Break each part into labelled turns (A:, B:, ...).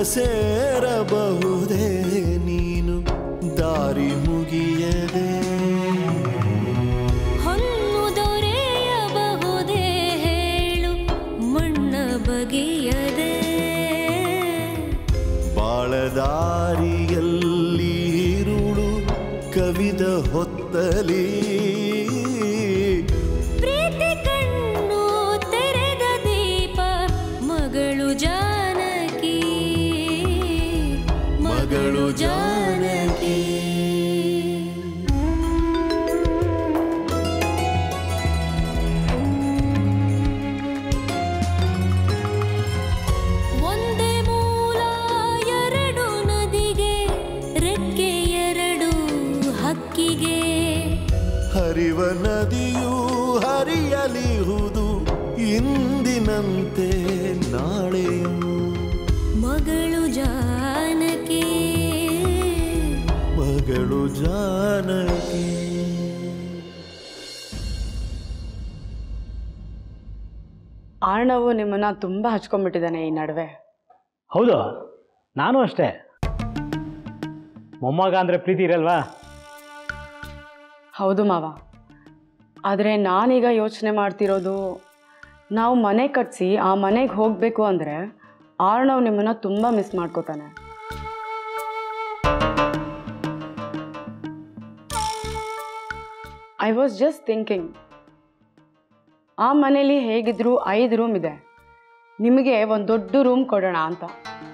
A: ಸೇರಬಹುದೇ ನೀನು ದಾರಿ ಮುಗಿಯದೆ
B: ಹೊನ್ನು ದೊರೆಯಬಹುದೇ ಹೇಳು ಮಣ್ಣ ಬಗೆಯದೆ
A: ಬಾಳದಾರಿಯಲ್ಲಿ ಇರುಳು ಕವಿದ ಹೊತ್ತಲಿ
B: ಪ್ರೀತಿ ಕಣ್ಣು ತೆರೆದ ದೀಪ ಮಗಳು ಜಾನಕಿ
A: ಮಗಳು ಜಾನಕಿ
B: ಒಂದೇ ಮೂಲ ಎರಡು ನದಿಗೆ ರೆಕ್ಕೆ ಎರಡು ಹಕ್ಕಿಗೆ
A: ಹರಿವ ನದಿಯೂ ಹರಿಯಲಿಹುದು ಇಂದಿನಂತೆ ನಾಳೆಯೂ
B: ಮಗಳು ಜಾನಕಿ
A: ಮಗಳು ಜಾನಕಿ
C: ಆರ್ಣವು ನಿಮ್ಮನ್ನ ತುಂಬ ಹಚ್ಕೊಂಡ್ಬಿಟ್ಟಿದ್ದಾನೆ ಈ ನಡುವೆ
D: ಹೌದು ನಾನು ಅಷ್ಟೇ ಮೊಮ್ಮಗ ಅಂದರೆ ಪ್ರೀತಿ ಇರಲ್ವಾ
C: ಹೌದು ಮಾವ ಆದರೆ ನಾನೀಗ ಯೋಚನೆ ಮಾಡ್ತಿರೋದು ನಾವು ಮನೆ ಕಟ್ಸಿ ಆ ಮನೆಗೆ ಹೋಗಬೇಕು ಅಂದರೆ ಆರ್ಣವ್ ನಿಮ್ಮನ್ನ ತುಂಬ ಮಿಸ್ ಮಾಡ್ಕೋತಾನೆ ಐ ವಾಸ್ ಜಸ್ಟ್ ಥಿಂಕಿಂಗ್ ಆ ಮನೇಲಿ ಹೇಗಿದ್ರು ಐದು ರೂಮ್ ಇದೆ ನಿಮಗೆ ಒಂದು ದೊಡ್ಡ ರೂಮ್ ಕೊಡೋಣ ಅಂತ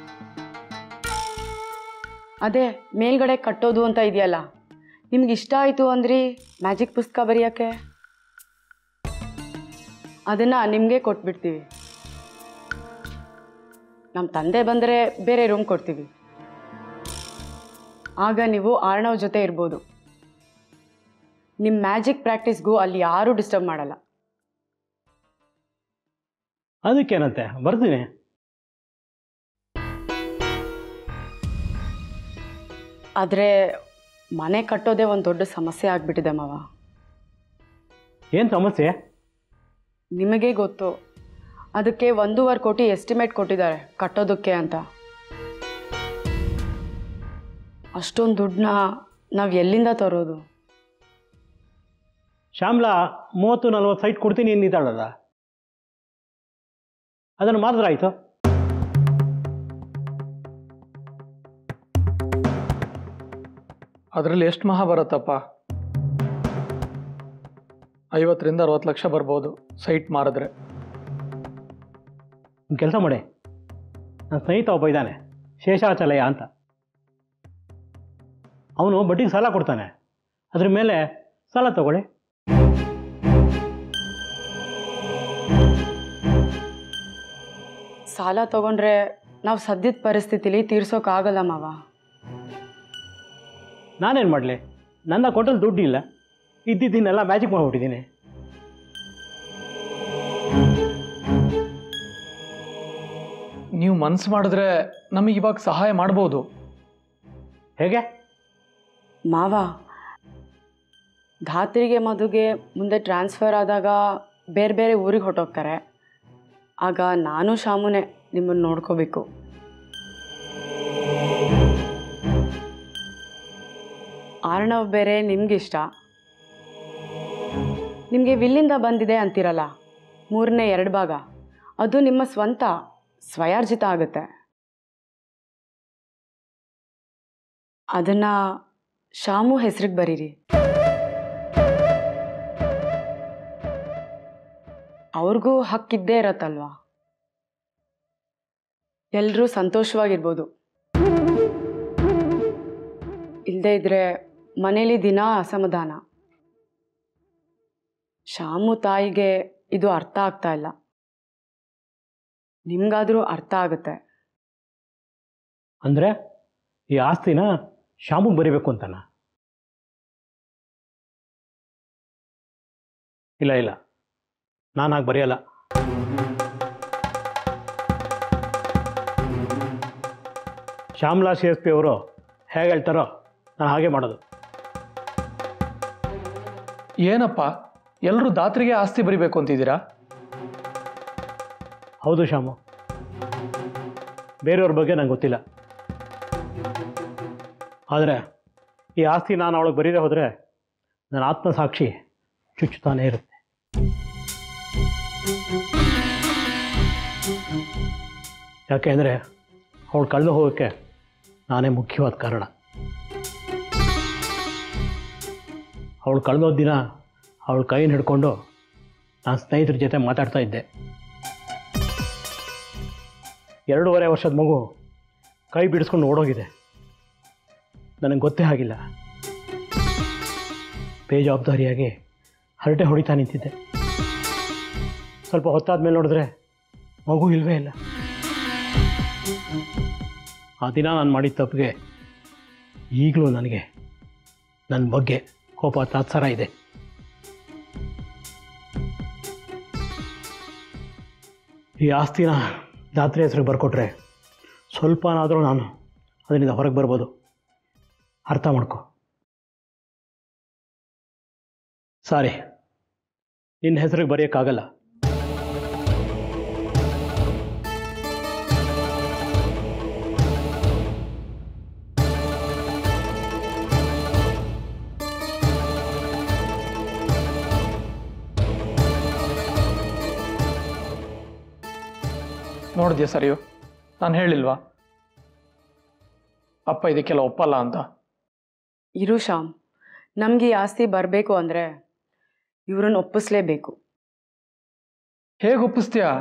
C: ಅದೇ ಮೇಲ್ಗಡೆ ಕಟ್ಟೋದು ಅಂತ ಇದೆಯಲ್ಲ ನಿಮ್ಗೆ ಇಷ್ಟ ಆಯಿತು ಅಂದ್ರಿ ಮ್ಯಾಜಿಕ್ ಪುಸ್ತಕ ಬರೆಯೋಕ್ಕೆ ಅದನ್ನು ನಿಮಗೆ ಕೊಟ್ಬಿಡ್ತೀವಿ ನಮ್ಮ ತಂದೆ ಬಂದರೆ ಬೇರೆ ರೂಮ್ ಕೊಡ್ತೀವಿ ಆಗ ನೀವು ಆರ್ಣವ್ ಜೊತೆ ಇರ್ಬೋದು ನಿಮ್ಮ ಮ್ಯಾಜಿಕ್ ಪ್ರಾಕ್ಟೀಸ್ಗೂ ಅಲ್ಲಿ ಯಾರೂ ಡಿಸ್ಟರ್ಬ್ ಮಾಡಲ್ಲ
D: ಅದಕ್ಕೇನಂತೆ ಬರ್ತೀನಿ
C: ಆದರೆ ಮನೆ ಕಟ್ಟೋದೇ ಒಂದು ದೊಡ್ಡ ಸಮಸ್ಯೆ ಆಗಿಬಿಟ್ಟಿದೆ ಮಾವ
D: ಏನು ಸಮಸ್ಯೆ
C: ನಿಮಗೆ ಗೊತ್ತು ಅದಕ್ಕೆ ಒಂದೂವರೆ ಕೋಟಿ ಎಸ್ಟಿಮೇಟ್ ಕೊಟ್ಟಿದ್ದಾರೆ ಕಟ್ಟೋದಕ್ಕೆ ಅಂತ ಅಷ್ಟೊಂದು ದುಡ್ಡನ್ನ ನಾವು ಎಲ್ಲಿಂದ ತರೋದು
D: ಶ್ಯಾಮ್ಲಾ ಮೂವತ್ತು ನಲ್ವತ್ತು ಸೈಟ್ ಕೊಡ್ತೀನಿ ನಿಂತಾಳಲ್ಲ ಅದನ್ನು ಮಾತ್ರ ಆಯಿತು
E: ಅದರಲ್ಲಿ ಎಷ್ಟು ಮಹಾ ಬರುತ್ತಪ್ಪ ಐವತ್ತರಿಂದ ಅರವತ್ತು ಲಕ್ಷ ಬರ್ಬೋದು ಸೈಟ್ ಮಾರಿದ್ರೆ
D: ಒಂದು ಕೆಲಸ ಮಾಡಿ ನನ್ನ ಸ್ನೇಹಿತ ಒಬ್ಬ ಇದ್ದಾನೆ ಶೇಷಾಚಲಯ ಅಂತ ಅವನು ಬಡ್ಡಿಗೆ ಸಾಲ ಕೊಡ್ತಾನೆ ಅದ್ರ ಮೇಲೆ ಸಾಲ ತಗೊಳ್ಳಿ
C: ಸಾಲ ತಗೊಂಡ್ರೆ ನಾವು ಸದ್ಯದ ಪರಿಸ್ಥಿತಿಲಿ ತೀರ್ಸೋಕ್ಕಾಗಲ್ಲ ಮಾವ
D: ನಾನೇನು ಮಾಡಲಿ ನನ್ನ ಕೊಟ್ಟಲ್ಲಿ ದುಡ್ಡು ಇಲ್ಲ ಇದ್ದಿದ್ದನ್ನೆಲ್ಲ ಮ್ಯಾಜಿಕ್ ಮಾಡಿಬಿಟ್ಟಿದ್ದೀನಿ
E: ನೀವು ಮನಸ್ಸು ಮಾಡಿದ್ರೆ ನಮಗೆ ಇವಾಗ ಸಹಾಯ ಮಾಡ್ಬೋದು
D: ಹೇಗೆ
C: ಮಾವ ಧಾತ್ರಿಗೆ ಮದುಗೆ ಮುಂದೆ ಟ್ರಾನ್ಸ್ಫರ್ ಆದಾಗ ಬೇರೆ ಬೇರೆ ಊರಿಗೆ ಹೊರಟೋಗ್ತಾರೆ ಆಗ ನಾನು ಶಾಮುನೆ ನಿಮ್ಮನ್ನು ನೋಡ್ಕೋಬೇಕು ಆರ್ಣವ್ ಬೇರೆ ನಿಮ್ಗಿಷ್ಟ ನಿಮಗೆ ವಿಲ್ಲಿಂದ ಬಂದಿದೆ ಅಂತೀರಲ್ಲ ಮೂರನೇ ಎರಡು ಭಾಗ ಅದು ನಿಮ್ಮ ಸ್ವಂತ ಸ್ವಯಾರ್ಜಿತ ಆಗುತ್ತೆ ಅದನ್ನು ಶಾಮು ಹೆಸ್ರಿಗೆ ಬರೀರಿ ಅವ್ರಿಗೂ ಹಕ್ಕಿದ್ದೇ ಇರತ್ತಲ್ವಾ ಎಲ್ಲರೂ ಸಂತೋಷವಾಗಿರ್ಬೋದು ಇಲ್ಲದೇ ಇದ್ರೆ ಮನೇಲಿ ದಿನ ಅಸಮಾಧಾನ ಶಾಮು ತಾಯಿಗೆ ಇದು ಅರ್ಥ ಆಗ್ತಾ ಇಲ್ಲ ನಿಮ್ಗಾದರೂ ಅರ್ಥ ಆಗುತ್ತೆ
D: ಅಂದರೆ ಈ ಆಸ್ತಿನ ಶಾಮುಗೆ ಬರಿಬೇಕು ಅಂತನ ಇಲ್ಲ ಇಲ್ಲ ನಾನು ಹಾಗೆ ಬರೆಯಲ್ಲ ಶ್ಯಾಮ್ಲಾ ಸಿ ಎಸ್ ಪಿ ಅವರು ಹೇಗೆ ಹೇಳ್ತಾರೋ ನಾನು ಹಾಗೆ ಮಾಡೋದು
E: ಏನಪ್ಪ ಎಲ್ಲರೂ ದಾತ್ರಿಗೆ ಆಸ್ತಿ ಬರಿಬೇಕು ಅಂತಿದ್ದೀರಾ
D: ಹೌದು ಶ್ಯಾಮು ಬೇರೆಯವ್ರ ಬಗ್ಗೆ ನಂಗೆ ಗೊತ್ತಿಲ್ಲ ಆದರೆ ಈ ಆಸ್ತಿ ನಾನು ಅವಳಿಗೆ ಬರೀದೇ ಹೋದರೆ ನನ್ನ ಆತ್ಮಸಾಕ್ಷಿ ಚುಚ್ಚುತ್ತಾನೇ ಇರುತ್ತೆ ಯಾಕೆ ಅಂದರೆ ಅವಳು ಕಳೆದು ಹೋಗೋಕ್ಕೆ ನಾನೇ ಮುಖ್ಯವಾದ ಕಾರಣ ಅವಳು ಕಳೆದೋದ ದಿನ ಅವಳ ಕೈನ ಹಿಡ್ಕೊಂಡು ನಾನು ಸ್ನೇಹಿತರ ಜೊತೆ ಮಾತಾಡ್ತಾ ಇದ್ದೆ ಎರಡೂವರೆ ವರ್ಷದ ಮಗು ಕೈ ಬಿಡಿಸ್ಕೊಂಡು ಓಡೋಗಿದೆ ನನಗೆ ಗೊತ್ತೇ ಆಗಿಲ್ಲ ಬೇಜವಾಬ್ದಾರಿಯಾಗಿ ಹರಟೆ ಹೊಡಿತಾ ನಿಂತಿದ್ದೆ ಸ್ವಲ್ಪ ಹೊತ್ತಾದ ಮೇಲೆ ನೋಡಿದ್ರೆ ಮಗು ಇಲ್ವೇ ಇಲ್ಲ ಆ ದಿನ ನಾನು ಮಾಡಿದ ತಪ್ಪಿಗೆ ಈಗಲೂ ನನಗೆ ನನ್ನ ಬಗ್ಗೆ ಕೋಪ ತಾತ್ಸಾರ ಇದೆ ಈ ಆಸ್ತಿನ ದಾತ್ರಿ ಹೆಸರು ಬರ್ಕೊಟ್ರೆ ಸ್ವಲ್ಪನಾದರೂ ನಾನು ಅದರಿಂದ ಹೊರಗೆ ಬರ್ಬೋದು ಅರ್ಥ ಮಾಡ್ಕೊ ಸಾರಿ ನಿನ್ನ ಹೆಸರಿಗೆ ಬರೆಯೋಕ್ಕಾಗಲ್ಲ
E: ನೋಡಿದ್ಯಾ ಸರಿಯು ನಾನು ಹೇಳಿಲ್ವಾ ಅಪ್ಪ ಇದಕ್ಕೆಲ್ಲ ಒಪ್ಪಲ್ಲ ಅಂತ
C: ಇರು ಶ್ಯಾಮ್ ನಮಗೆ ಈ ಆಸ್ತಿ ಬರಬೇಕು ಅಂದರೆ ಇವ್ರನ್ನ ಒಪ್ಪಿಸ್ಲೇಬೇಕು
E: ಹೇಗೆ ಒಪ್ಪಿಸ್ತೀಯಾ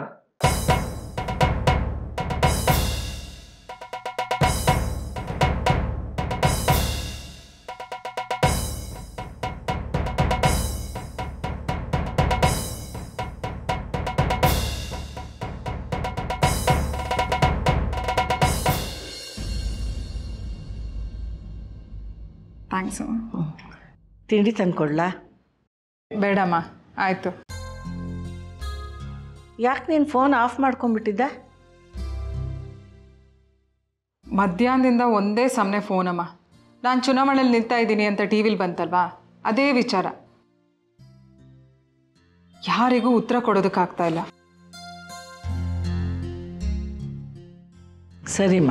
F: ಥ್ಯಾಂಕ್ಸು
G: ತಿಂಡಿ ತಂದ್ಕೊಡ್ಲಾ
F: ಬೇಡಮ್ಮ ಆಯಿತು
G: ಯಾಕೆ ನೀನು ಫೋನ್ ಆಫ್ ಮಾಡ್ಕೊಂಡ್ಬಿಟ್ಟಿದ್ದ
F: ಮಧ್ಯಾಹ್ನದಿಂದ ಒಂದೇ ಸಮನೆ ಫೋನಮ್ಮ ನಾನು ಚುನಾವಣೆಯಲ್ಲಿ ನಿಲ್ತಾ ಇದ್ದೀನಿ ಅಂತ ಟಿ ವಿಲಿ ಬಂತಲ್ವಾ ಅದೇ ವಿಚಾರ ಯಾರಿಗೂ ಉತ್ತರ ಕೊಡೋದಕ್ಕಾಗ್ತಾ ಇಲ್ಲ
G: ಸರಿಮ್ಮ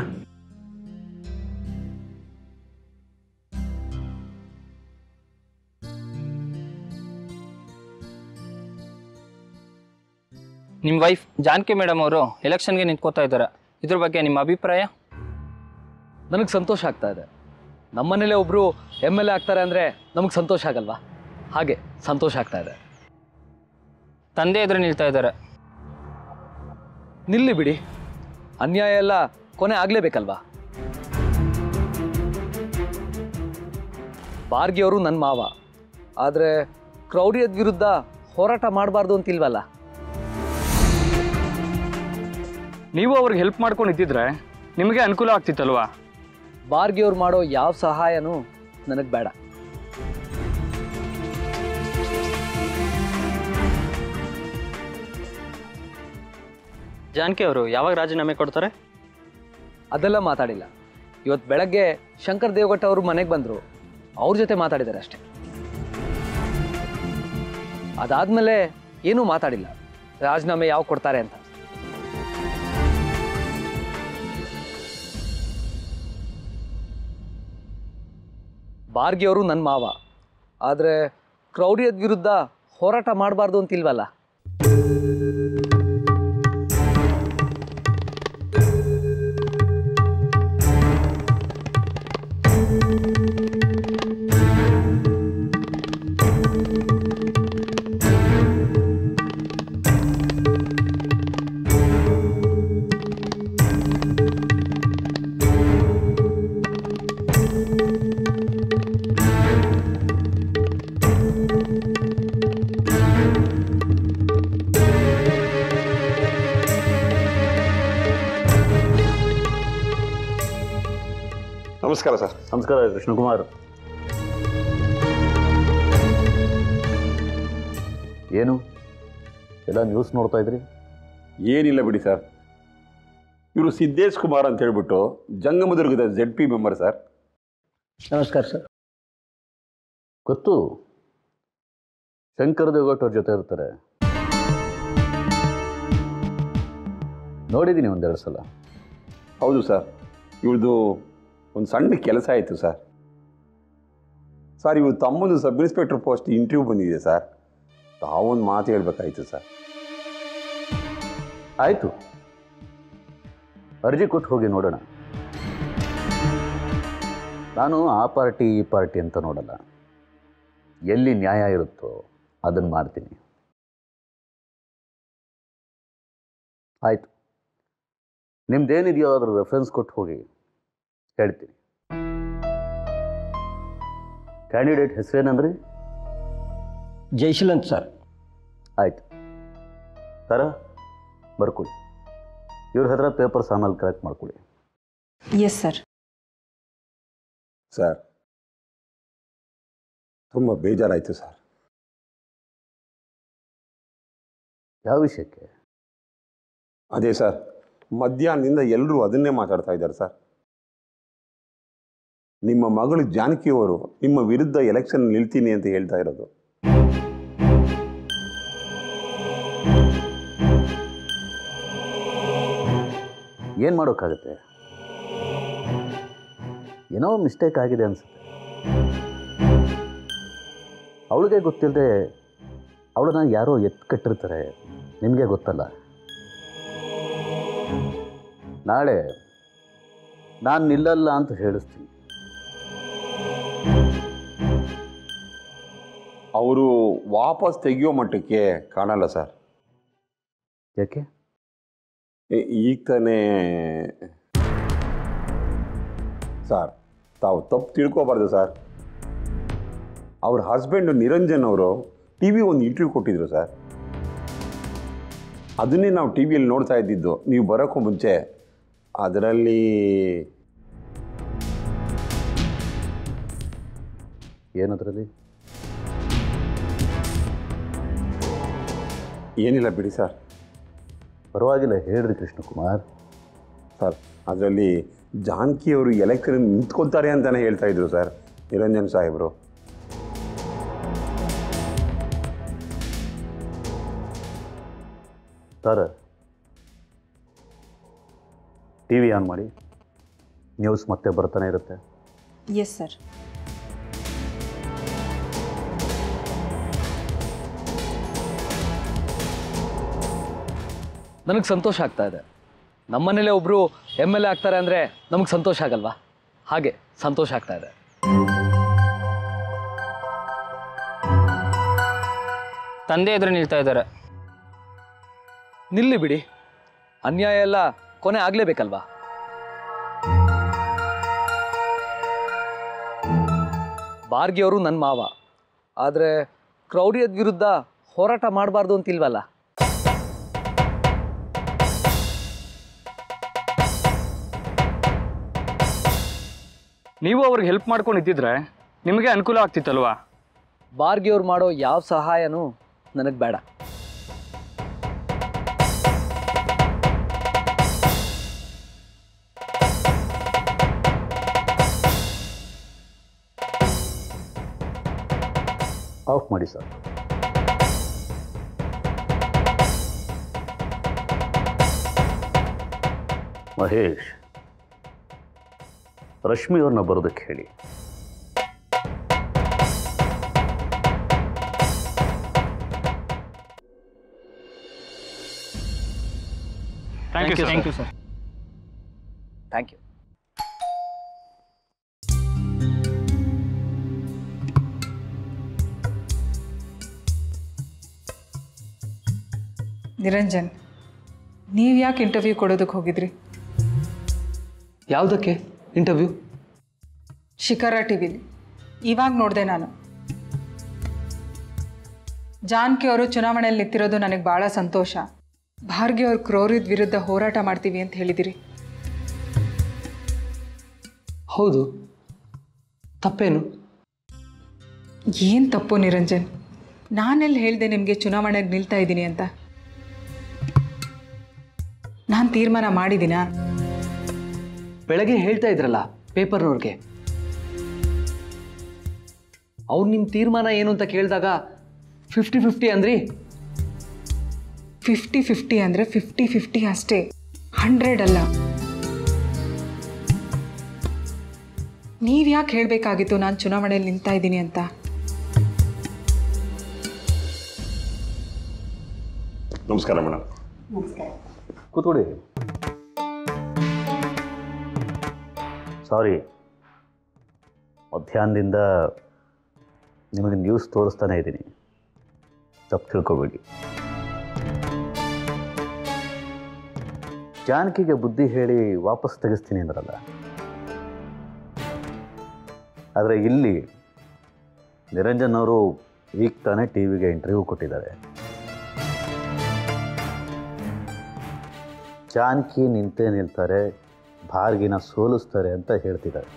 H: ನಿಮ್ಮ ವೈಫ್ ಜಾನಕಿ ಮೇಡಮ್ ಅವರು ಎಲೆಕ್ಷನ್ಗೆ ನಿಂತ್ಕೋತಾ ಇದ್ದಾರೆ ಇದ್ರ ಬಗ್ಗೆ ನಿಮ್ಮ ಅಭಿಪ್ರಾಯ
I: ನನಗೆ ಸಂತೋಷ ಆಗ್ತಾ ಇದೆ ನಮ್ಮನೇಲೆ ಒಬ್ಬರು ಎಮ್ ಎಲ್ ಎ ಆಗ್ತಾರೆ ಅಂದರೆ ನಮಗೆ ಸಂತೋಷ ಆಗಲ್ವಾ ಹಾಗೆ ಸಂತೋಷ ಆಗ್ತಾ ಇದೆ
H: ತಂದೆ ಎದುರು ನಿಲ್ತಾ ಇದ್ದಾರೆ
I: ನಿಲ್ಲಿ ಬಿಡಿ ಅನ್ಯಾಯ ಎಲ್ಲ ಕೊನೆ ಆಗಲೇಬೇಕಲ್ವಾ ಬಾರ್ಗಿಯವರು ನನ್ನ ಮಾವ ಆದರೆ ಕ್ರೌರ್ಯದ ವಿರುದ್ಧ ಹೋರಾಟ ಮಾಡಬಾರ್ದು ಅಂತಿಲ್ವಲ್ಲ
E: ನೀವು ಅವ್ರಿಗೆ ಹೆಲ್ಪ್ ಮಾಡ್ಕೊಂಡು ಇದ್ದಿದ್ರೆ ನಿಮಗೆ ಅನುಕೂಲ ಆಗ್ತಿತ್ತಲ್ವಾ
I: ಬಾರ್ಗಿಯವ್ರು ಮಾಡೋ ಯಾವ ಸಹಾಯನೂ ನನಗೆ ಬೇಡ
H: ಜಾನಕಿ ಅವರು ಯಾವಾಗ ರಾಜೀನಾಮೆ ಕೊಡ್ತಾರೆ
I: ಅದೆಲ್ಲ ಮಾತಾಡಿಲ್ಲ ಇವತ್ತು ಬೆಳಗ್ಗೆ ಶಂಕರ್ ದೇವಗಟ್ಟ ಅವರು ಮನೆಗೆ ಬಂದರು ಅವ್ರ ಜೊತೆ ಮಾತಾಡಿದ್ದಾರೆ ಅಷ್ಟೇ ಅದಾದ್ಮೇಲೆ ಏನೂ ಮಾತಾಡಿಲ್ಲ ರಾಜೀನಾಮೆ ಯಾವ ಕೊಡ್ತಾರೆ ಅಂತ ಬಾರ್ಗಿಯವರು ನನ್ನ ಮಾವ ಆದರೆ ಕ್ರೌರ್ಯದ ವಿರುದ್ಧ ಹೋರಾಟ ಮಾಡಬಾರ್ದು ಅಂತಿಲ್ವಲ್ಲ
J: ನಮಸ್ಕಾರ ಸರ್
D: ನಮಸ್ಕಾರ ಕೃಷ್ಣಕುಮಾರ್
J: ಏನು ಎಲ್ಲ ನ್ಯೂಸ್ ನೋಡ್ತಾ ಇದ್ರಿ ಏನಿಲ್ಲ ಬಿಡಿ ಸರ್ ಇವರು ಸಿದ್ದೇಶ್ ಕುಮಾರ್ ಅಂತ ಹೇಳ್ಬಿಟ್ಟು ಜಂಗಮದುರ್ಗದ ಜೆಡ್ ಪಿ ಮೆಂಬರ್ ಸರ್
D: ನಮಸ್ಕಾರ ಸರ್
K: ಗೊತ್ತು ಶಂಕರ್ ದೇವಗೌಡ ಅವ್ರ ಜೊತೆ ಇರ್ತಾರೆ ನೋಡಿದ್ದೀನಿ ಒಂದೆರಡು ಸಲ
J: ಹೌದು ಸರ್ ಇವ್ರದ್ದು ಒಂದು ಸಣ್ಣ ಕೆಲಸ ಆಯಿತು ಸರ್ ಸರ್ ಇವ್ರು ತಮ್ಮದು ಸಬ್ ಇನ್ಸ್ಪೆಕ್ಟರ್ ಪೋಸ್ಟ್ ಇಂಟರ್ವ್ಯೂ ಬಂದಿದೆ ಸರ್ ತಾವೊಂದು ಮಾತು ಹೇಳ್ಬೇಕಾಯ್ತು ಸರ್
K: ಆಯಿತು ಅರ್ಜಿ ಕೊಟ್ಟು ಹೋಗಿ ನೋಡೋಣ ನಾನು ಆ ಪಾರ್ಟಿ ಈ ಪಾರ್ಟಿ ಅಂತ ನೋಡಲ್ಲ ಎಲ್ಲಿ ನ್ಯಾಯ ಇರುತ್ತೋ ಅದನ್ನು ಮಾಡ್ತೀನಿ ಆಯಿತು ನಿಮ್ದೇನಿದೆಯೋ ಅದ್ರ ರೆಫರೆನ್ಸ್ ಕೊಟ್ಟು ಹೋಗಿ ಹೇಳ್ತೀನಿ ಕ್ಯಾಂಡಿಡೇಟ್ ಹೆಸರೇನಂದ್ರಿ
L: ಜೈಶೀಲ್ ಅಂತ ಸರ್
K: ಆಯ್ತು ಸರ ಬರ್ಕೊಳ್ಳಿ ಇವ್ರ ಹತ್ರ ಪೇಪರ್ಸ್ ಆಮೇಲೆ ಕರೆಕ್ಟ್ ಮಾಡ್ಕೊಳ್ಳಿ
F: ಎಸ್ ಸರ್
J: ಸರ್ ತುಂಬ ಬೇಜಾರಾಯಿತು ಸರ್
K: ಯಾವ ವಿಷಯಕ್ಕೆ
J: ಅದೇ ಸರ್ ಮಧ್ಯಾಹ್ನದಿಂದ ಎಲ್ಲರೂ ಅದನ್ನೇ ಮಾತಾಡ್ತಾ ಇದ್ದಾರೆ ಸರ್ ನಿಮ್ಮ ಮಗಳು ಜಾನಕಿಯವರು ನಿಮ್ಮ ವಿರುದ್ಧ ಎಲೆಕ್ಷನ್ ನಿಲ್ತೀನಿ ಅಂತ ಹೇಳ್ತಾ ಇರೋದು
K: ಏನು ಮಾಡೋಕ್ಕಾಗುತ್ತೆ ಏನೋ ಮಿಸ್ಟೇಕ್ ಆಗಿದೆ ಅನಿಸುತ್ತೆ ಅವಳಿಗೆ ಗೊತ್ತಿಲ್ಲದೆ ಅವಳನ್ನ ಯಾರೋ ಎತ್ತು ಕಟ್ಟಿರ್ತಾರೆ ನಿಮಗೆ ಗೊತ್ತಲ್ಲ ನಾಳೆ ನಾನು ನಿಲ್ಲಲ್ಲ ಅಂತ ಹೇಳಿಸ್ತೀನಿ
J: ಅವರು ವಾಪಸ್ ತೆಗೆಯೋ ಮಟ್ಟಕ್ಕೆ ಕಾಣಲ್ಲ ಸರ್
K: ಯಾಕೆ
J: ಈ- ಈಗ ತಾನೇ ಸರ್ ತಾವು ತಪ್ಪು ತಿಳ್ಕೊಬಾರ್ದು ಸರ್ ಅವ್ರ ಹಸ್ಬೆಂಡು ನಿರಂಜನ್ ಅವರು ಟಿ ವಿ ಒಂದು ಇಂಟರ್ವ್ಯೂ ಕೊಟ್ಟಿದ್ರು ಸರ್ ಅದನ್ನೇ ನಾವು ಟಿ ವಿಯಲ್ಲಿ ನೋಡ್ತಾ ಇದ್ದಿದ್ದು ನೀವು ಬರೋಕ್ಕೂ ಮುಂಚೆ ಅದರಲ್ಲಿ
K: ಏನದರಲ್ಲಿ
J: ಏನಿಲ್ಲ ಬಿಡಿ ಸರ್
K: ಪರವಾಗಿಲ್ಲ ಹೇಳ್ರಿ ಕೃಷ್ಣಕುಮಾರ್
J: ಸರ್ ಅದರಲ್ಲಿ ಜಾನಕಿ ಅವರು ಎಲೆಕ್ಷನ್ ನಿಂತ್ಕೊತಾರೆ ಅಂತಲೇ ಹೇಳ್ತಾ ಇದ್ರು ಸರ್ ನಿರಂಜನ್ ಸಾಹೇಬರು
K: ಸರ್ ಟಿ ವಿ ಆನ್ ಮಾಡಿ ನ್ಯೂಸ್ ಮತ್ತೆ ಬರ್ತಾನೆ ಇರುತ್ತೆ
F: ಎಸ್ ಸರ್
I: ನನಗೆ ಸಂತೋಷ ಆಗ್ತಾ ಇದೆ ನಮ್ಮನೇಲೆ ಒಬ್ಬರು ಎಮ್ ಎಲ್ ಎ ಆಗ್ತಾರೆ ಅಂದರೆ ನಮಗೆ ಸಂತೋಷ ಆಗಲ್ವಾ ಹಾಗೆ ಸಂತೋಷ ಆಗ್ತಾ ಇದೆ
H: ತಂದೆ ಎದುರು ನಿಲ್ತಾ ಇದ್ದಾರೆ
I: ನಿಲ್ಲಿ ಬಿಡಿ ಅನ್ಯಾಯ ಎಲ್ಲ ಕೊನೆ ಆಗಲೇಬೇಕಲ್ವಾ ಬಾರ್ಗಿಯವರು ನನ್ನ ಮಾವ ಆದರೆ ಕ್ರೌರ್ಯದ ವಿರುದ್ಧ ಹೋರಾಟ ಮಾಡಬಾರ್ದು ಅಂತಿಲ್ವಲ್ಲ
E: ನೀವು ಅವ್ರಿಗೆ ಹೆಲ್ಪ್ ಮಾಡ್ಕೊಂಡು ಇದ್ದಿದ್ರೆ ನಿಮಗೆ ಅನುಕೂಲ ಆಗ್ತಿತ್ತಲ್ವಾ
I: ಬಾರ್ಗಿಯವ್ರು ಮಾಡೋ ಯಾವ ಸಹಾಯನೂ ನನಗೆ ಬೇಡ
K: ಆಫ್ ಮಾಡಿ ಸರ್ ಮಹೇಶ್ ರಶ್ಮಿ ಅವ್ರನ್ನ ಬರೋದಕ್ಕೆ ಹೇಳಿ
E: thank you
H: thank you sir
I: thank you
F: Niranjan ನೀವು ಯಾಕೆ ಇಂಟರ್ವ್ಯೂ ಕೊಡೋದಕ್ಕೆ ಹೋಗಿದ್ರಿ
I: ಯಾವುದಕ್ಕೆ ಇಂಟರ್ವ್ಯೂ
F: ಶಿಖರ ಟಿ ವಿಲಿ ಇವಾಗ ನೋಡಿದೆ ನಾನು ಜಾನ್ಕಿ ಅವರು ಚುನಾವಣೆಯಲ್ಲಿ ನಿಂತಿರೋದು ನನಗೆ ಭಾಳ ಸಂತೋಷ ಭಾರ್ಗಿ ಅವ್ರ ಕ್ರೌರ್ಯದ ವಿರುದ್ಧ ಹೋರಾಟ ಮಾಡ್ತೀವಿ ಅಂತ ಹೇಳಿದಿರಿ
I: ಹೌದು ತಪ್ಪೇನು
F: ಏನು ತಪ್ಪು ನಿರಂಜನ್ ನಾನೆಲ್ಲಿ ಹೇಳಿದೆ ನಿಮಗೆ ಚುನಾವಣೆಗೆ ನಿಲ್ತಾ ಇದ್ದೀನಿ ಅಂತ ನಾನು ತೀರ್ಮಾನ ಮಾಡಿದ್ದೀನಾ
I: ಬೆಳಗ್ಗೆ ಹೇಳ್ತಾ ಇದ್ರಲ್ಲ ಪೇಪರ್ನವ್ರಿಗೆ ಅವ್ರು ನಿಮ್ಮ ತೀರ್ಮಾನ ಏನು ಅಂತ ಕೇಳಿದಾಗ ಫಿಫ್ಟಿ ಫಿಫ್ಟಿ ಅಂದ್ರಿ
F: ಫಿಫ್ಟಿ ಫಿಫ್ಟಿ ಅಂದರೆ ಫಿಫ್ಟಿ ಫಿಫ್ಟಿ ಅಷ್ಟೇ ಹಂಡ್ರೆಡ್ ಅಲ್ಲ ನೀವು ಯಾಕೆ ಹೇಳಬೇಕಾಗಿತ್ತು ನಾನು ಚುನಾವಣೆಯಲ್ಲಿ ನಿಂತಾ ಇದ್ದೀನಿ ಅಂತ
J: ನಮಸ್ಕಾರ ಮೇಡಮ್
K: ಕೂತ್ಕೊಡಿ ಸಾರಿ ಮಧ್ಯಾಹ್ನದಿಂದ ನಿಮಗೆ ನ್ಯೂಸ್ ತೋರಿಸ್ತಾನೆ ಇದ್ದೀನಿ ತಪ್ಪು ತಿಳ್ಕೊಬೇಡಿ ಜಾನಕಿಗೆ ಬುದ್ಧಿ ಹೇಳಿ ವಾಪಸ್ ತೆಗೆಸ್ತೀನಿ ಅಂದ್ರಲ್ಲ ಆದರೆ ಇಲ್ಲಿ ನಿರಂಜನ್ ಅವರು ಈಗ ತಾನೇ ಟಿ ವಿಗೆ ಇಂಟರ್ವ್ಯೂ ಕೊಟ್ಟಿದ್ದಾರೆ ಜಾನಕಿ ನಿಂತೇ ನಿಲ್ತಾರೆ ಭಾರ್ಗಿನ ಸೋಲಿಸ್ತಾರೆ ಅಂತ ಹೇಳ್ತಿದ್ದಾರೆ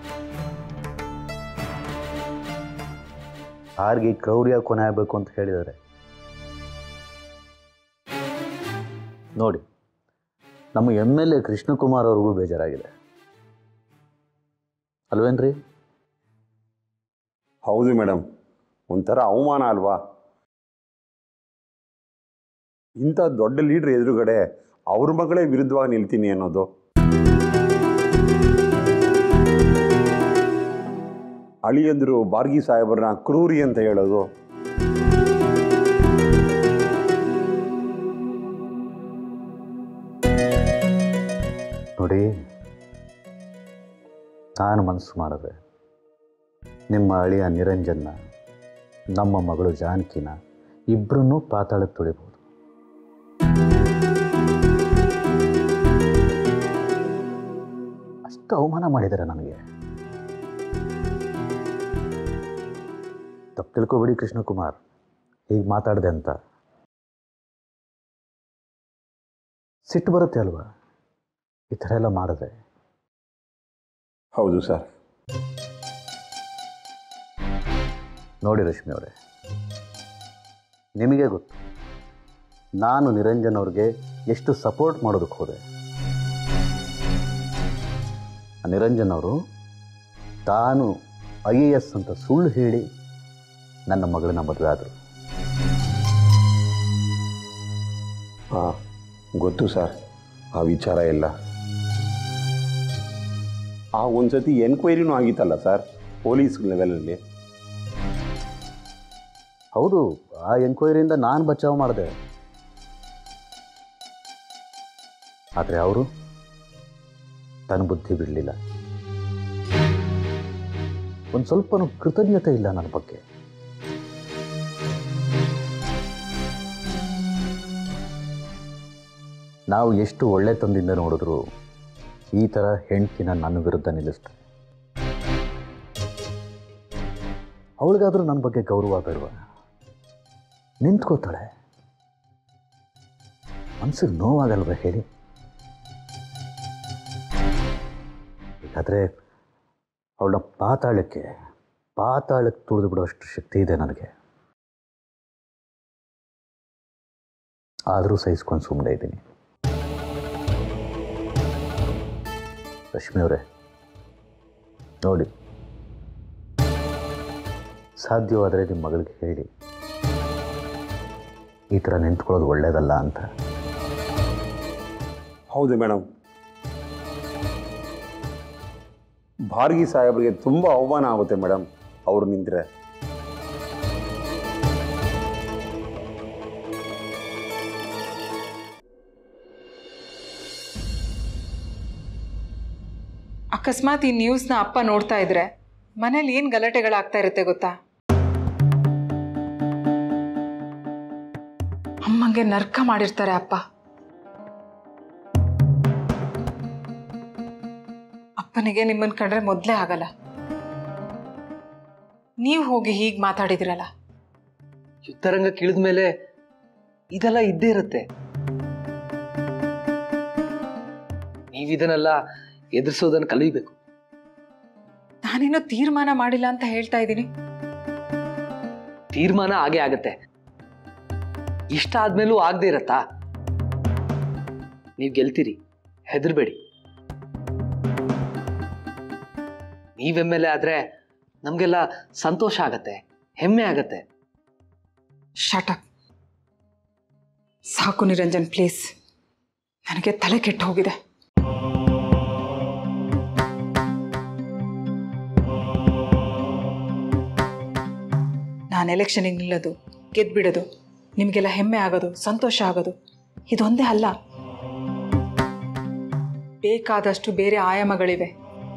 K: ಭಾರ್ಗಿ ಕ್ರೌರ್ಯ ಕೊನೆ ಆಗಬೇಕು ಅಂತ ಹೇಳಿದ್ದಾರೆ ನೋಡಿ ನಮ್ಮ ಎಮ್ ಎಲ್ ಎ ಕೃಷ್ಣಕುಮಾರ್ ಅವ್ರಿಗೂ ಬೇಜಾರಾಗಿದೆ ಅಲ್ವೇನ್ರಿ
J: ಹೌದು ಮೇಡಮ್ ಒಂಥರ ಅವಮಾನ ಅಲ್ವಾ ಇಂಥ ದೊಡ್ಡ ಲೀಡ್ರ್ ಎದುರುಗಡೆ ಅವ್ರ ಮಗಳೇ ವಿರುದ್ಧವಾಗಿ ನಿಲ್ತೀನಿ ಅನ್ನೋದು ಅಳಿಯಂದ್ರು ಬಾರ್ಗಿ ಸಾಹೇಬ್ರನ್ನ ಕ್ರೂರಿ ಅಂತ ಹೇಳೋದು
K: ನೋಡಿ ನಾನು ಮನಸ್ಸು ಮಾಡಿದ್ರೆ ನಿಮ್ಮ ಅಳಿಯ ನಿರಂಜನ್ನ ನಮ್ಮ ಮಗಳು ಜಾನಕಿನ ಇಬ್ಬರನ್ನೂ ಪಾತಾಳಕ್ಕೆ ತುಳಿಬೋದು ಅಷ್ಟು ಅವಮಾನ ಮಾಡಿದ್ದಾರೆ ನನಗೆ ತಪ್ಪು ತಿಳ್ಕೊಬೇಡಿ ಕೃಷ್ಣಕುಮಾರ್ ಹೀಗೆ ಮಾತಾಡಿದೆ ಅಂತ ಸಿಟ್ಟು ಬರುತ್ತೆ ಅಲ್ವಾ ಈ ಥರ ಎಲ್ಲ ಮಾಡಿದ್ರೆ
J: ಹೌದು ಸರ್
K: ನೋಡಿ ರಶ್ಮಿ ಅವರೇ ನಿಮಗೆ ಗೊತ್ತು ನಾನು ನಿರಂಜನ್ ಅವ್ರಿಗೆ ಎಷ್ಟು ಸಪೋರ್ಟ್ ಮಾಡೋದಕ್ಕೆ ಹೋದೆ ಆ ನಿರಂಜನ್ ಅವರು ತಾನು ಐ ಎ ಎಸ್ ಅಂತ ಸುಳ್ಳು ಹೇಳಿ ನನ್ನ ಮಗಳನ್ನ ಮದುವೆ ಆದರು
J: ಹಾಂ ಗೊತ್ತು ಸರ್ ಆ ವಿಚಾರ ಎಲ್ಲ ಆ ಒಂದ್ಸತಿ ಎನ್ಕ್ವೈರಿನೂ ಆಗಿತ್ತಲ್ಲ ಸರ್ ಪೊಲೀಸ್ ಲೆವೆಲಲ್ಲಿ
K: ಹೌದು ಆ ಎಂಕ್ವೈರಿಯಿಂದ ನಾನು ಬಚಾವ್ ಮಾಡಿದೆ ಆದರೆ ಅವರು ತನ್ನ ಬುದ್ಧಿ ಬಿಡಲಿಲ್ಲ ಒಂದು ಸ್ವಲ್ಪನೂ ಕೃತಜ್ಞತೆ ಇಲ್ಲ ನನ್ನ ಬಗ್ಗೆ ನಾವು ಎಷ್ಟು ಒಳ್ಳೆ ತಂದಿಂದ ನೋಡಿದ್ರು ಈ ಥರ ಹೆಂಡ್ತಿನ ನನ್ನ ವಿರುದ್ಧ ನಿಲ್ಲಿಸ್ತಾರೆ ಅವಳಿಗಾದರೂ ನನ್ನ ಬಗ್ಗೆ ಗೌರವ ಬೇಡವಾ ನಿಂತ್ಕೋತಾಳೆ ಮನ್ಸಿಗೆ ನೋವಾಗಲ್ವ ಹೇಳಿ ಆದರೆ ಅವಳನ್ನ ಪಾತಾಳಕ್ಕೆ ಪಾತಾಳಕ್ಕೆ ತುಳಿದು ಬಿಡುವಷ್ಟು ಶಕ್ತಿ ಇದೆ ನನಗೆ ಆದರೂ ಸಹಿಸ್ಕೊಂಡು ಸುಮ್ಮನೆ ಇದ್ದೀನಿ ರಶ್ಮಿ ಅವರೇ ನೋಡಿ ಸಾಧ್ಯವಾದರೆ ನಿಮ್ಮ ಮಗಳಿಗೆ ಹೇಳಿ ಈ ಥರ ನಿಂತ್ಕೊಳ್ಳೋದು ಒಳ್ಳೆಯದಲ್ಲ ಅಂತ
J: ಹೌದು ಮೇಡಮ್ ಭಾರ್ಗಿ ಸಾಹೇಬ್ರಿಗೆ ತುಂಬ ಅವಮಾನ ಆಗುತ್ತೆ ಮೇಡಮ್ ಅವ್ರು ನಿಂತರೆ
F: ಅಕಸ್ಮಾತ್ ಈ ನ್ಯೂಸ್ನ ಅಪ್ಪ ನೋಡ್ತಾ ಇದ್ರೆ ಮನೇಲಿ ಏನು ಗಲಾಟೆಗಳಾಗ್ತಾ ಇರುತ್ತೆ ಗೊತ್ತಾ ಅಮ್ಮಂಗೆ ನರ್ಕ ಮಾಡಿರ್ತಾರೆ ಅಪ್ಪ ಅಪ್ಪನಿಗೆ ನಿಮ್ಮನ್ನ ಕಂಡ್ರೆ ಮೊದಲೇ ಆಗಲ್ಲ ನೀವು ಹೋಗಿ ಹೀಗೆ ಮಾತಾಡಿದಿರಲ್ಲ
I: ಯುದ್ಧರಂಗ ಕೇಳಿದ ಮೇಲೆ ಇದೆಲ್ಲ ಇದ್ದೇ ಇರುತ್ತೆ ನೀವಿದನ್ನೆಲ್ಲ ಎದುರಿಸೋದನ್ನು ಕಲಿಬೇಕು
F: ನಾನೇನೋ ತೀರ್ಮಾನ ಮಾಡಿಲ್ಲ ಅಂತ ಹೇಳ್ತಾ ಇದ್ದೀನಿ
I: ತೀರ್ಮಾನ ಆಗೇ ಆಗತ್ತೆ ಇಷ್ಟ ಆದ್ಮೇಲೂ ಆಗದೆ ಇರತ್ತಾ ನೀವು ಗೆಲ್ತೀರಿ ಹೆದರ್ಬೇಡಿ ನೀವ್ ಎಮ್ ಎಲ್ ಎ ಆದ್ರೆ ನಮ್ಗೆಲ್ಲ ಸಂತೋಷ ಆಗತ್ತೆ ಹೆಮ್ಮೆ ಆಗತ್ತೆ
F: ಶಟಪ್ ಸಾಕು ನಿರಂಜನ್ ಪ್ಲೀಸ್ ನನಗೆ ತಲೆ ಕೆಟ್ಟು ಹೋಗಿದೆ ನಾನು ಎಲೆಕ್ಷನಿಗೆ ನಿಲ್ಲೋದು ಗೆದ್ಬಿಡೋದು ನಿಮಗೆಲ್ಲ ಹೆಮ್ಮೆ ಆಗೋದು ಸಂತೋಷ ಆಗೋದು ಇದೊಂದೇ ಅಲ್ಲ ಬೇಕಾದಷ್ಟು ಬೇರೆ ಆಯಾಮಗಳಿವೆ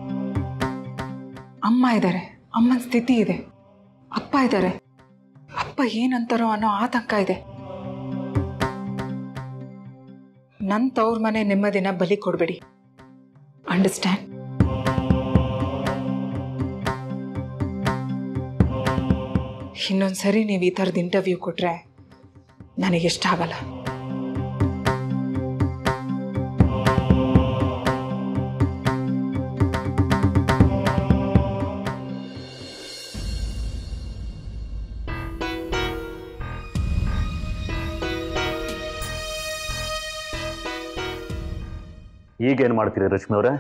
F: ಅಮ್ಮ ಇದ್ದಾರೆ ಅಮ್ಮನ ಸ್ಥಿತಿ ಇದೆ ಅಪ್ಪ ಇದ್ದಾರೆ ಅಪ್ಪ ಏನಂತಾರೋ ಅನ್ನೋ ಆತಂಕ ಇದೆ ನನ್ನ ತವ್ರ ಮನೆ ನೆಮ್ಮದಿನ ಬಲಿ ಕೊಡಬೇಡಿ ಅಂಡರ್ಸ್ಟ್ಯಾಂಡ್ ಇನ್ನೊಂದ್ಸರಿ ನೀವು ಈ ಥರದ ಇಂಟರ್ವ್ಯೂ ಕೊಟ್ರೆ ನನಗೆ ಇಷ್ಟ ಆಗಲ್ಲ
K: ಈಗೇನು ಮಾಡ್ತೀರಿ ರಶ್ಮಿ ಅವರೇ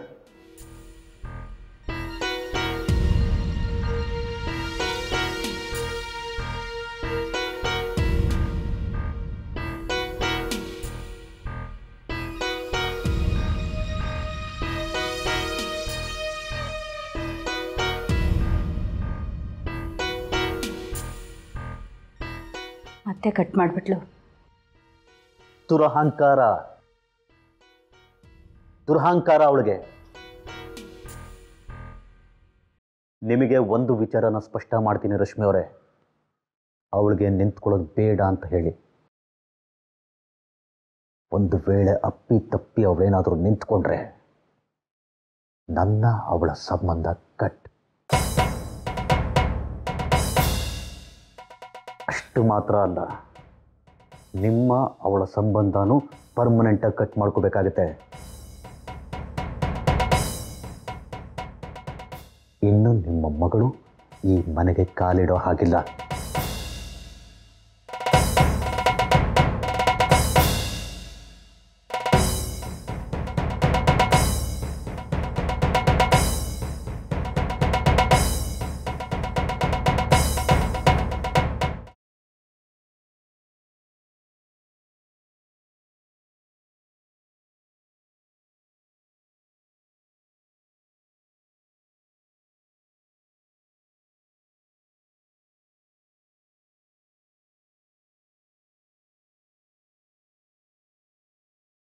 M: ಮತ್ತೆ ಕಟ್ ಮಾಡಿಬಿಟ್ಲು
K: ದುರಹಂಕಾರ ದುರಹಂಕಾರ ಅವಳಿಗೆ ನಿಮಗೆ ಒಂದು ವಿಚಾರನ ಸ್ಪಷ್ಟ ಮಾಡ್ತೀನಿ ರಶ್ಮಿ ಅವರೇ ಅವಳಿಗೆ ನಿಂತ್ಕೊಳ್ಳೋದು ಬೇಡ ಅಂತ ಹೇಳಿ ಒಂದು ವೇಳೆ ಅಪ್ಪಿ ತಪ್ಪಿ ಅವಳೇನಾದರೂ ನಿಂತ್ಕೊಂಡ್ರೆ ನನ್ನ ಅವಳ ಸಂಬಂಧ ಕಟ್ ಅಷ್ಟು ಮಾತ್ರ ಅಲ್ಲ ನಿಮ್ಮ ಅವಳ ಸಂಬಂಧನೂ ಪರ್ಮನೆಂಟಾಗಿ ಕಟ್ ಮಾಡ್ಕೋಬೇಕಾಗತ್ತೆ ಇನ್ನು ನಿಮ್ಮ ಮಗಳು ಈ ಮನೆಗೆ ಕಾಲಿಡೋ ಹಾಗಿಲ್ಲ